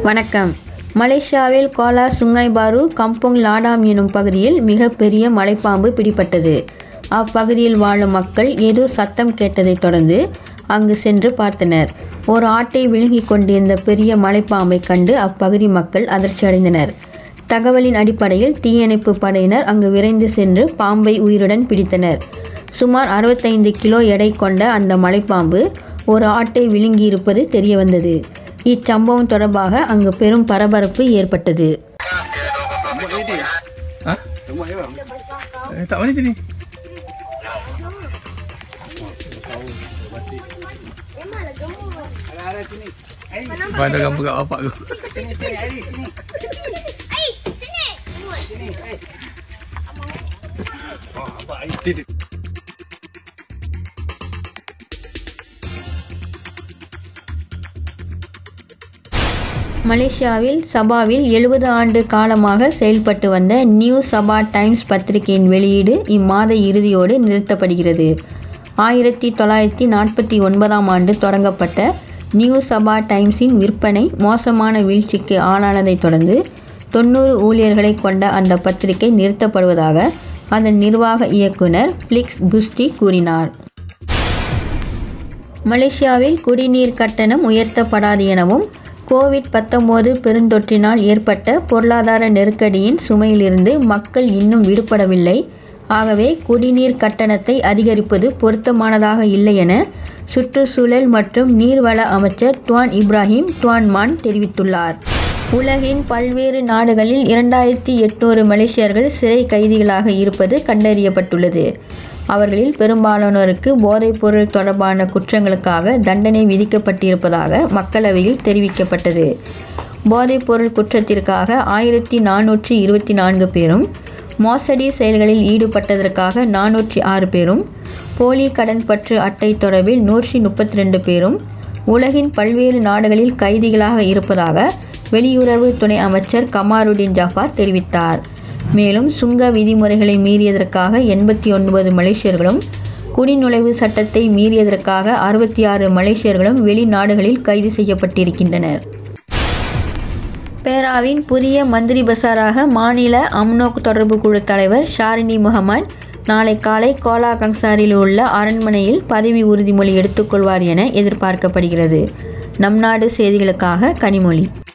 வணக்கம் மலேசியாவில் கோலா சுங்காய் பாரு கம்போங் லாடாம் எனும் பகுதியில் மிகப்பெரிய மலைப்பாம்பு பிடிபட்டது அப்பகுதியில் வாழும் மக்கள் ஏதோ சத்தம் கேட்டதைத் தொடர்ந்து அங்கு சென்று பார்த்தனர் ஒரு ஆட்டை விழுங்கிக் கொண்டிருந்த பெரிய மலைப்பாம்பை கண்டு அப்பகுதி மக்கள் அதிர்ச்சியடைந்தனர் தகவலின் அடிப்படையில் தீயணைப்பு படையினர் அங்கு விரைந்து சென்று பாம்பை உயிருடன் பிடித்தனர் சுமார் அறுபத்தைந்து கிலோ எடை கொண்ட அந்த மலைப்பாம்பு ஒரு ஆட்டை விழுங்கியிருப்பது தெரியவந்தது இச்சம்பவம் தொடர்பாக அங்கு பெரும் பரபரப்பு ஏற்பட்டது Hah? Eh, tak mana sini? Mana gambar kat bapak tu? மலேசியாவில் சபாவில் எழுபது ஆண்டு காலமாக செயல்பட்டு வந்த நியூ சபா டைம்ஸ் பத்திரிகையின் வெளியீடு இம்மாத இறுதியோடு நிறுத்தப்படுகிறது ஆயிரத்தி தொள்ளாயிரத்தி நாற்பத்தி ஒன்பதாம் ஆண்டு தொடங்கப்பட்ட நியூ சபா டைம்ஸின் விற்பனை மோசமான வீழ்ச்சிக்கு ஆளானதைத் தொடர்ந்து தொண்ணூறு ஊழியர்களை கொண்ட அந்த பத்திரிகை நிறுத்தப்படுவதாக அதன் நிர்வாக இயக்குனர் பிளிக்ஸ் குஸ்டி கூறினார் மலேசியாவில் குடிநீர் கட்டணம் உயர்த்தப்படாது எனவும் கோவிட் பத்தொன்பது பெருந்தொற்றினால் ஏற்பட்ட பொருளாதார நெருக்கடியின் சுமையிலிருந்து மக்கள் இன்னும் விடுபடவில்லை ஆகவே குடிநீர் கட்டணத்தை அதிகரிப்பது பொருத்தமானதாக இல்லை என சுற்றுச்சூழல் மற்றும் நீர்வள அமைச்சர் துவான் இப்ராஹிம் துவான் மான் தெரிவித்துள்ளார் உலகின் பல்வேறு நாடுகளில் இரண்டாயிரத்தி எட்நூறு மலேசியர்கள் சிறை கைதிகளாக இருப்பது கண்டறியப்பட்டுள்ளது அவர்களில் பெரும்பாலானோருக்கு போதைப்பொருள் தொடர்பான குற்றங்களுக்காக தண்டனை விதிக்கப்பட்டிருப்பதாக மக்களவையில் தெரிவிக்கப்பட்டது போதைப்பொருள் குற்றத்திற்காக ஆயிரத்தி நானூற்றி இருபத்தி நான்கு பேரும் மோசடி செயல்களில் ஈடுபட்டதற்காக நானூற்றி ஆறு பேரும் போலி கடன் பற்று அட்டை தொடர்பில் நூற்றி முப்பத்தி ரெண்டு பேரும் உலகின் பல்வேறு நாடுகளில் கைதிகளாக இருப்பதாக வெளியுறவு துணை அமைச்சர் கமாருடின் ஜாஃபார் தெரிவித்தார் மேலும் சுங்க விதிமுறைகளை மீறியதற்காக எண்பத்தி ஒன்பது மலேசியர்களும் குடிநுழைவு சட்டத்தை மீறியதற்காக அறுபத்தி ஆறு மலேசியர்களும் வெளிநாடுகளில் கைது செய்யப்பட்டிருக்கின்றனர் பேராவின் புதிய மந்திரி பசாராக மாநில அம்னோக் தொடர்பு குழு தலைவர் ஷாரினி முகமது நாளை காலை கோலா கங்சாரில் உள்ள அரண்மனையில் பதவி உறுதிமொழி எடுத்துக்கொள்வார் என எதிர்பார்க்கப்படுகிறது நம் நாடு செய்திகளுக்காக கனிமொழி